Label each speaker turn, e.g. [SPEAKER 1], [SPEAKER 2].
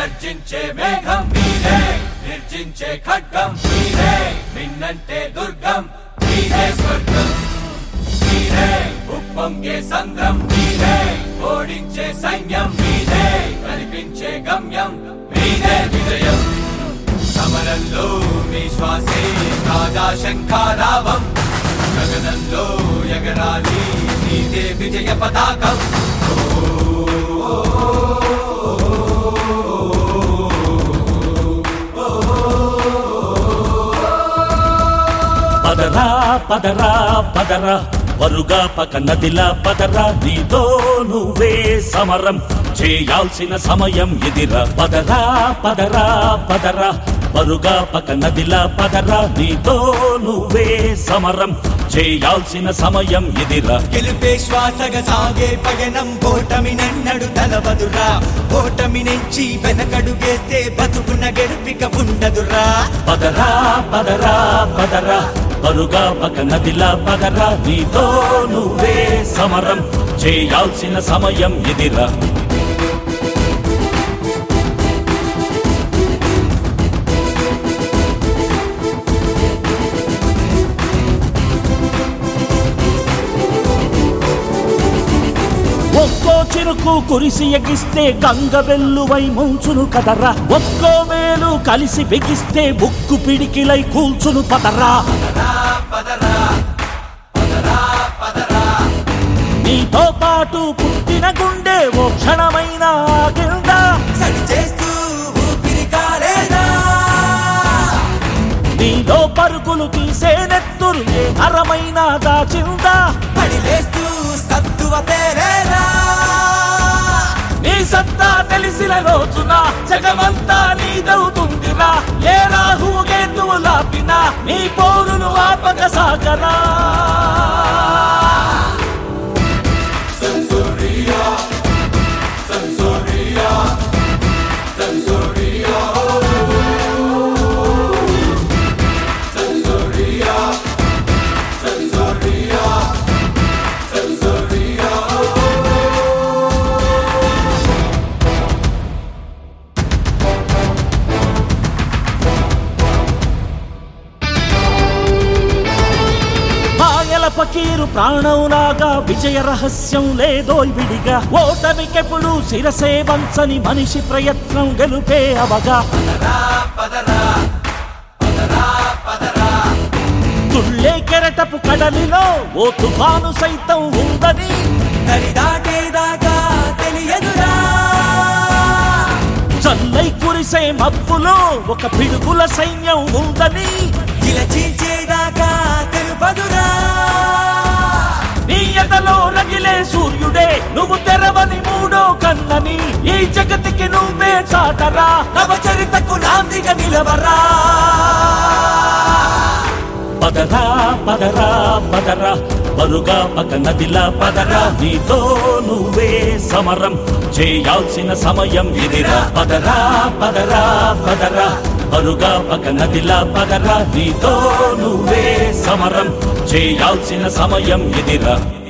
[SPEAKER 1] గర్జించే మేఘం మీరే నిర్జించే ఖడ్గం మీరే నిన్నంటే దుర్గం మీరే స్వర్గం మీరే ఉప్పొంగే సంద్రం మీరే ఓడించే సైన్యం మీరే కనిపించే గమ్యం మీరే విజయం సమరంలో మీ శ్వాసే కాగా శంఖారావం గగనంలో ఎగరాలి నీదే విజయ పతాకం
[SPEAKER 2] పదరా పదరా పదరా వరుగా పక నదిలా పదరా నీతో నువ్వే సమరం చేయాల్సిన సమయం ఎదిరా పదరా పదరా పదరా వరుగా పక నదిలా పదరా నీతో నువ్వే సమరం చేయాల్సిన సమయం ఎదిరా
[SPEAKER 3] గెలుపే శ్వాసగా సాగే పయనం ఓటమి నన్నడు తలవదురా ఓటమి నుంచి వెనకడుగేస్తే బతుకున్న గెలుపిక ఉండదురా
[SPEAKER 2] పదరా పదరా పదరా పరుగా పక నదిలా పదరా నీతో నువ్వే సమరం చేయాల్సిన సమయం ఎదిరా ఒక్కో చిరుకు కురిసి ఎగిస్తే గంగ వెల్లువై ముంచును కదరా ఒక్కో మేలు కలిసి బిగిస్తే ముక్కు పిడికిలై కూల్చును పదరా నీతో పాటు పుట్టిన గుండె ఓ క్షణమైన ఆగిందా
[SPEAKER 3] సడి చేస్తూ ఊపిరి కాలేదా
[SPEAKER 2] నీలో పరుగులు తీసే నెత్తురు ఏ నరమైన దాచిందా
[SPEAKER 3] పడిలేస్తూ సత్తువ పేరేదా
[SPEAKER 2] నీ సత్తా తెలిసిన రోజున జగమంతా నీదవుతుందిరా ఏ రాహువు గేతువు లాపినా నీ పోరును ఆపక సాగరా మాయల పకీరు ప్రాణంలాగా విజయ రహస్యం లేదో విడిగా ఓటమికెప్పుడు శిరసే వంచని మనిషి ప్రయత్నం గెలుపే అవగా తుళ్ళే కెరటపు కడలిలో ఓ తుఫాను సైతం ఉందని
[SPEAKER 3] నరి దాటేదాకా తెలియదురా
[SPEAKER 2] చల్లై కురిసే మబ్బులో ఒక పిడుగుల సైన్యం ఉందని
[SPEAKER 3] ఇలా చీల్చేదాకా తెలుపదురా
[SPEAKER 2] నీ ఎదలో రగిలే సూర్యుడే నువ్వు తెరవని మూడో కన్నని ఈ జగతికి నువ్వే చాటరా
[SPEAKER 3] నవచరితకు నాందిగా నిలవరా
[SPEAKER 2] పదరా పదరా పదరా పరుగా పక నదిలా పదరా నీతో నువ్వే సమరం చేయాల్సిన సమయం ఎదిరా పదరా పదరా పదరా పరుగా పక నదిలా పదరా నీతో నువ్వే సమరం చేయాల్సిన సమయం ఎదిరా